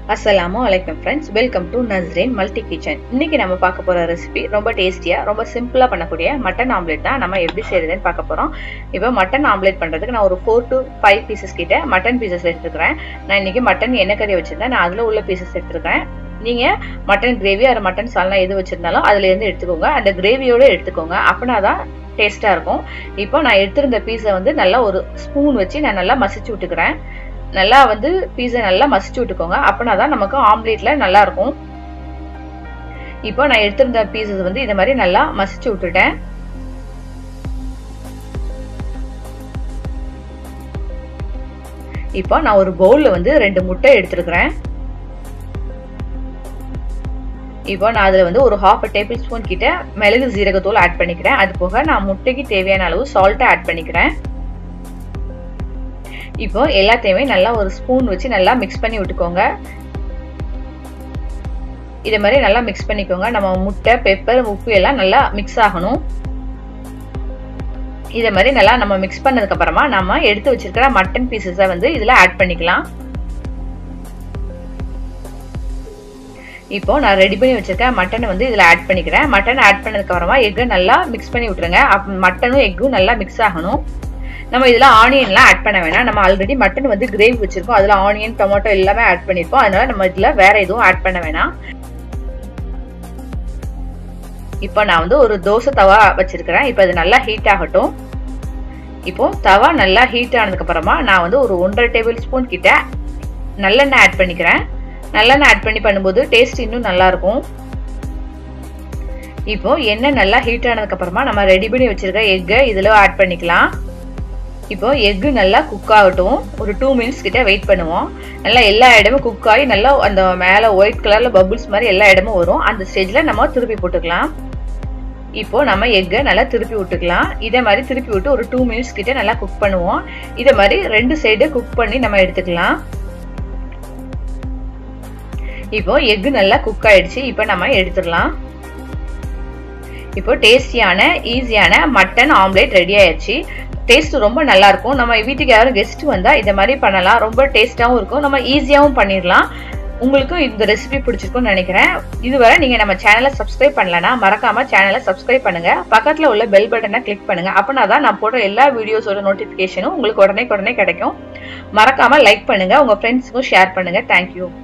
அஸ்ஸலாமு அலைக்கும் friends welcome to Nasreen multi kitchen இன்னைக்கு நம்ம பார்க்க போற ரெசிபி ரொம்ப டேஸ்டியா ரொம்ப சிம்பிளா பண்ணக்கூடிய மட்டன் ஆம்லெட் தான் நம்ம எப்படி செய்யறதுன்னு பார்க்க போறோம் இப்போ மட்டன் ஆம்லெட் பண்றதுக்கு நான் ஒரு ஃபோர் டு ஃபைவ் பீசஸ் கிட்ட மட்டன் பீசஸ் எடுத்துக்கிறேன் நான் இன்னைக்கு மட்டன் எண்ணெய் கறி வச்சிருந்தேன் நான் அதுல உள்ள பீசஸ் எடுத்துருக்கேன் நீங்க மட்டன் கிரேவி அது மட்டன் சால்னா எது வச்சிருந்தாலும் அதுல இருந்து எடுத்துக்கோங்க அந்த கிரேவியோட எடுத்துக்கோங்க அப்படின்னா தான் டேஸ்டா இருக்கும் இப்போ நான் எடுத்திருந்த பீஸை வந்து நல்லா ஒரு ஸ்பூன் வச்சு நான் நல்லா மசிச்சு விட்டுக்கிறேன் நல்லா வந்து பீஸை நல்லா மசிச்சு விட்டுக்கோங்க அப்படின்னா தான் நமக்கு ஆம்லேட்ல நல்லா இருக்கும் இப்போ நான் எடுத்திருந்த பீசஸ் வந்து இந்த மாதிரி நல்லா மசிச்சு விட்டுட்டேன் இப்போ நான் ஒரு பவுல்ல வந்து ரெண்டு முட்டை எடுத்துருக்கிறேன் இப்போ நான் அதில் வந்து ஒரு ஹாஃப் டேபிள் ஸ்பூன் கிட்ட மிளகு ஜீரகத்தூள் ஆட் பண்ணிக்கிறேன் அது போக நான் முட்டைக்கு தேவையான அளவு சால்ட்டை ஆட் பண்ணிக்கிறேன் இப்போ எல்லாத்தையுமே நல்லா ஒரு ஸ்பூன் வச்சு நல்லா மிக்ஸ் பண்ணி விட்டுக்கோங்க இதை மாதிரி நல்லா மிக்ஸ் பண்ணிக்கோங்க நம்ம முட்டை பெப்பர் உப்பு எல்லாம் நல்லா மிக்ஸ் ஆகணும் இதை மாதிரி நல்லா நம்ம மிக்ஸ் பண்ணதுக்கு அப்புறமா நம்ம எடுத்து வச்சிருக்கிற மட்டன் பீசஸை வந்து இதில் ஆட் பண்ணிக்கலாம் இப்போ நான் ரெடி பண்ணி வச்சிருக்கேன் மட்டனை வந்து இதில் ஆட் பண்ணிக்கிறேன் மட்டன் ஆட் பண்ணதுக்கு அப்புறமா எக்கை நல்லா மிக்ஸ் பண்ணி விட்டுருங்க மட்டனும் எக்கும் நல்லா மிக்ஸ் ஆகணும் நம்ம இதில் ஆனியன்லாம் ஆட் பண்ண வேணாம் நம்ம ஆல்ரெடி மட்டன் வந்து கிரேவி வச்சிருக்கோம் அதில் ஆனியன் டொமேட்டோ எல்லாமே ஆட் பண்ணியிருக்கோம் அதனால நம்ம இதில் வேற எதுவும் ஆட் பண்ண வேணாம் இப்போ நான் வந்து ஒரு தோசை தவா வச்சிருக்கிறேன் இப்போ அது நல்லா ஹீட் ஆகட்டும் இப்போ தவா நல்லா ஹீட் ஆனதுக்கு அப்புறமா நான் வந்து ஒரு ஒன்றரை டேபிள் ஸ்பூன் கிட்ட நல்லெண்ணெய் ஆட் பண்ணிக்கிறேன் நல்லெண்ணெய் ஆட் பண்ணி பண்ணும்போது டேஸ்ட் இன்னும் நல்லா இருக்கும் இப்போ எண்ணெய் நல்லா ஹீட் ஆனதுக்கு அப்புறமா நம்ம ரெடி பண்ணி வச்சிருக்க எக்கை இதில் ஆட் பண்ணிக்கலாம் இப்போ எக்கு நல்லா குக் ஆகட்டும் ஒரு டூ மினிட்ஸ் கிட்ட வெயிட் பண்ணுவோம் நல்லா எல்லா இடமும் குக் ஆகி நல்லா அந்த மேலே ஒயிட் கலர்ல பபுள்ஸ் மாதிரி எல்லா இடமும் வரும் அந்த ஸ்டேஜ்ல நம்ம திருப்பி போட்டுக்கலாம் இப்போ நம்ம எக்கை நல்லா திருப்பி விட்டுக்கலாம் இதே மாதிரி திருப்பி விட்டு ஒரு டூ மினிட்ஸ் கிட்ட நல்லா குக் பண்ணுவோம் இதே மாதிரி ரெண்டு சைடு குக் பண்ணி நம்ம எடுத்துக்கலாம் இப்போ எக்கு நல்லா குக் ஆயிடுச்சு இப்போ நம்ம எடுத்துடலாம் இப்போ டேஸ்டியான ஈஸியான மட்டன் ஆம்லேட் ரெடி ஆயிடுச்சு டேஸ்ட் ரொம்ப நல்லா இருக்கும் நம்ம வீட்டுக்கு யாரும் கெஸ்ட் வந்தா இந்த மாதிரி பண்ணலாம் ரொம்ப டேஸ்டாவும் இருக்கும் நம்ம ஈஸியாவும் பண்ணிடலாம் உங்களுக்கும் இந்த ரெசிபி பிடிச்சிருக்கும்னு நினைக்கிறேன் இதுவரை நீங்க நம்ம சேனலை சப்ஸ்கிரைப் பண்ணலனா மறக்காம சேனலை சப்ஸ்கிரைப் பண்ணுங்க பக்கத்துல உள்ள பெல் பட்டனை கிளிக் பண்ணுங்க அப்படின்னா தான் நான் போடுற எல்லா வீடியோஸோட நோட்டிபிகேஷனும் உங்களுக்கு உடனே உடனே கிடைக்கும் மறக்காம லைக் பண்ணுங்க உங்க ஃப்ரெண்ட்ஸுக்கும் ஷேர் பண்ணுங்க தேங்க்யூ